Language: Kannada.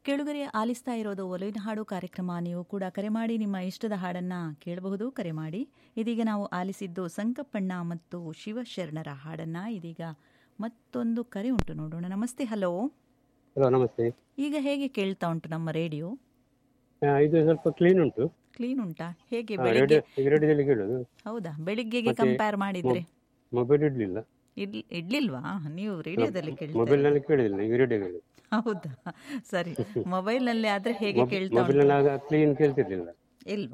ಕೇಳುಗರೆ ಆಲಿಸ್ತಾ ಇರೋದು ಒಲವಿನ ಹಾಡು ಕಾರ್ಯಕ್ರಮ ನೀವು ಕೂಡ ಕರೆ ಮಾಡಿ ನಿಮ್ಮ ಇಷ್ಟದ ಹಾಡನ್ನ ಕೇಳಬಹುದು ಕರೆ ಮಾಡಿ ಇದೀಗ ನಾವು ಆಲಿಸಿದ್ದು ಸಂಕಪ್ಪಣ್ಣ ಮತ್ತು ಶಿವಶರಣರ ಹಾಡನ್ನ ಇದೀಗ ಮತ್ತೊಂದು ಕರೆ ಉಂಟು ನೋಡೋಣ ನಮಸ್ತೆ ಹಲೋ ಹಲೋ ನಮಸ್ತೆ ಈಗ ಹೇಗೆ ಕೇಳ್ತಾ ಉಂಟು ನಮ್ಮ ರೇಡಿಯೋ ಆ, ಇದು ಸ್ವಲ್ಪ ಕ್ಲೀನ್ ಉಂಟು ಕ್ಲೀನ್ ಉಂಟಾ ಹೇಗೆ ಆ, ಬೆಳಿಗ್ಗೆ ರೇಡಿಯೋ ಈಗ ರೇಡಿಯೋದಲ್ಲಿ ಕೇಳೋದು ಹೌದಾ ಬೆಳಿಗ್ಗೆಗೆ ಮತ್ತೆ ಕಂಪೇರ್ ಮಾಡಿದ್ರೆ ಮೊಬೈಲ್ ಇಡ್ಲಿಲ್ಲ ಇಡ್ ಇಡ್ಲಿಲ್ವಾ ನೀವು ರೇಡಿಯೋದಲ್ಲಿ ಕೇಳ್ತಾ ಮೊಬೈಲ್ ನಲ್ಲಿ ಕೇಳಿಲ್ಲ ಈಗ ರೇಡಿಯೋ ಕೇಳಿ ಹೌದಾ ಸರಿ ಮೊಬೈಲ್ ನಲ್ಲಿ ಆದ್ರೆ ಹೇಗೆ ಕೇಳ್ತಾ ಮೊಬೈಲ್ ಉಂಟು ನಲ್ಲಿ ಆಗ ಕ್ಲೀನ್ ಕೇಳ್ತಿರ್ಲಿಲ್ಲ ಇಲ್ವಾ